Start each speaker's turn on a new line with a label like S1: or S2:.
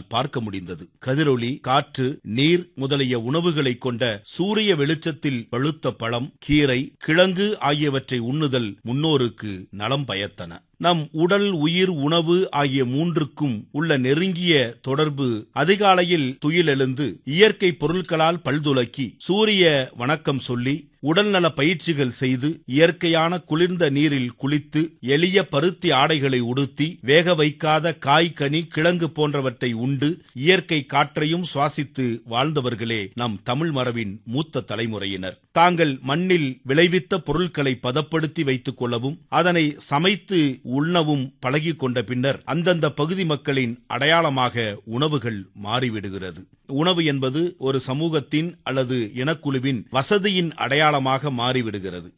S1: பார்க்க முடிந்தது கதிரொளி காற்று நீர் முதலிய உணவுகளை கொண்ட சூரிய வெளிச்சத்தில் பழுத்த பழம் கீரை கிழங்கு ஆகியவற்றை உண்ணுதல் முன்னோருக்கு நலம் பயத்தன நம் உடல் உயிர் உணவு ஆகிய மூன்றுக்கும் உள்ள நெருங்கிய தொடர்பு அதிகாலையில் துயிலெழுந்து இயற்கை பொருட்களால் பல்துலக்கி சூரிய வணக்கம் சொல்லி உடல்நல பயிற்சிகள் செய்து இயற்கையான குளிர்ந்த நீரில் குளித்து எளிய பருத்தி ஆடைகளை உடுத்தி வேக வைக்காத காய் கனி கிழங்கு போன்றவற்றை உண்டு இயற்கை காற்றையும் சுவாசித்து வாழ்ந்தவர்களே நம் தமிழ் மரபின் மூத்த தலைமுறையினர் தாங்கள் மண்ணில் விளைவித்த பொருட்களை பதப்படுத்தி வைத்துக் கொள்ளவும் அதனை சமைத்து உண்ணவும் பழகிக் கொண்ட பின்னர் அந்தந்த பகுதி மக்களின் அடையாளமாக உணவுகள் மாறிவிடுகிறது உணவு என்பது ஒரு சமூகத்தின் அல்லது இனக்குழுவின் வசதியின் அடையாளமாக மாறிவிடுகிறது